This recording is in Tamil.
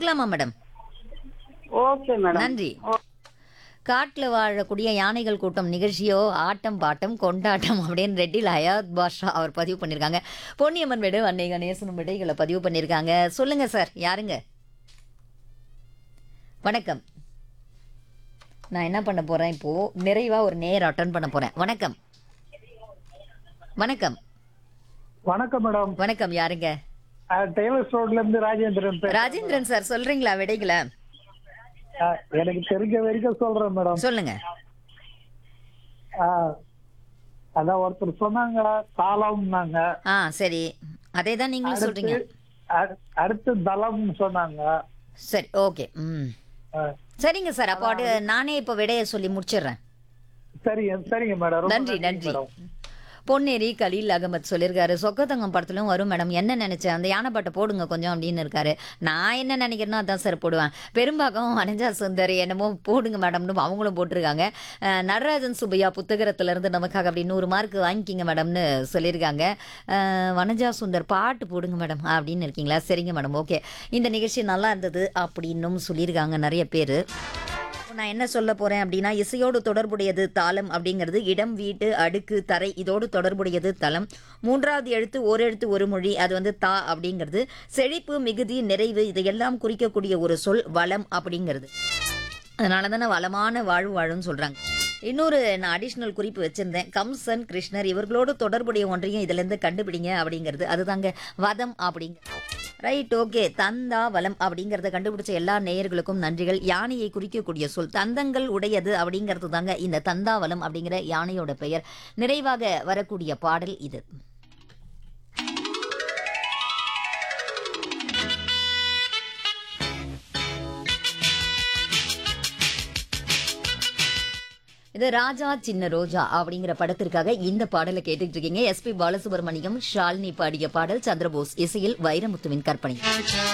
கொடுக்கலாமா மேடம் ஓகே மேடம் நன்றி காட்டில் வாழக்கூடிய யானைகள் கூட்டம் நிகழ்ச்சியோ ஆட்டம் பாட்டம் கொண்டாட்டம் அப்படின்னு ரெட்டில் ஹயாத் பாஷா அவர் பதிவு பண்ணியிருக்காங்க பொன்னியம்மன் வீடு அன்னை கணேசனும் விடைகளை பதிவு பண்ணியிருக்காங்க சொல்லுங்க சார் யாருங்க வணக்கம் நான் என்ன பண்ண போறேன் இப்போ நிறைவா ஒரு நேர் அட்டன் பண்ண போறேன் வணக்கம் வணக்கம் வணக்கம் மேடம் வணக்கம் யாருங்க டெய்லர்ஸ் ரோட்ல இருந்து ராஜேந்திரன் பேசுறேன். ராஜேந்திரன் சார் சொல்றீங்களா விடைகளை அஹ், எனக்கு தெரிஞ்ச வரைக்கும் சொல்றேன் மேடம் சொல்லுங்க அஹ், அதான் ஒருத்தர் சொன்னாங்க தாளம்னாங்க ஆ சரி அதே தான் நீங்களும் சொல்றீங்க அடு- அடுத்து தளம்னு சொன்னாங்க சரி ஓகே ம் அஹ், சரிங்க சார் அப்போ அது நானே இப்போ விடையை சொல்லி முடிச்சிடுறேன் சரிங்க சரிங்க மேடம் ரொம்ப நன்றி நன்றி மேடம் பொன்னேரி கலீல் அகமத் சொல்லியிருக்காரு சொக்கத்தங்கம் படத்துலும் வரும் மேடம் என்ன நினைச்சேன் அந்த யானைப்பாட்டை போடுங்க கொஞ்சம் அப்படின்னு இருக்காரு நான் என்ன நினைக்கிறேனோ அதான் சார் போடுவேன் பெரும்பாக்கம் அனஞ்சா சுந்தர் என்னமோ போடுங்க மேடம்னு அவங்களும் போட்டிருக்காங்க அஹ், நடராஜன் சுப்பையா புத்தகத்துல இருந்து நமக்காக அப்படி நூறு மார்க் வாங்கிக்கிங்க மேடம்னு சொல்லியிருக்காங்க அஹ், வனஜா சுந்தர் பாட்டு போடுங்க மேடம் அப்படின்னு இருக்கீங்களா சரிங்க மேடம் ஓகே இந்த நிகழ்ச்சி நல்லா இருந்தது அப்படின்னும் சொல்லியிருக்காங்க நிறைய பேர் இப்போ நான் என்ன சொல்ல போறேன் அப்படின்னா இசையோடு தொடர்புடையது தாளம் அப்படிங்கிறது இடம் வீட்டு அடுக்கு தரை இதோடு தொடர்புடையது தளம் மூன்றாவது எழுத்து ஒரு எழுத்து ஒரு மொழி அது வந்து தா அப்படிங்கிறது செழிப்பு மிகுதி நிறைவு இதையெல்லாம் குறிக்கக்கூடிய ஒரு சொல் வளம் அப்படிங்கிறது அதனால தானே வளமான வாழ்வு வாழும்னு சொல்றாங்க இன்னொரு நான் அடிஷ்னல் குறிப்பு வச்சிருந்தேன் கம்சன் கிருஷ்ணர் இவர்களோடு தொடர்புடைய ஒன்றையும் இதுல இருந்து கண்டுபிடிங்க அப்படிங்கிறது அதுதாங்க வதம் அப்படிங்க ரைட் ஓகே தந்தா வலம் அப்படிங்கறத கண்டுபிடிச்ச எல்லா நேயர்களுக்கும் நன்றிகள் யானையை குறிக்கக்கூடிய சொல் தந்தங்கள் உடையது அப்படிங்கிறது தாங்க இந்த தந்தாவலம் அப்படிங்கிற யானையோட பெயர் நிறைவாக வரக்கூடிய பாடல் இது இது ராஜா சின்ன ரோஜா அப்படிங்கிற படத்திற்காக இந்த பாடலை கேட்டுட்டு இருக்கீங்க எஸ்பி பாலசுப்ரமணியம் ஷாலினி பாடிய பாடல் சந்திரபோஸ் இசையில் வைரமுத்துவின் கற்பனை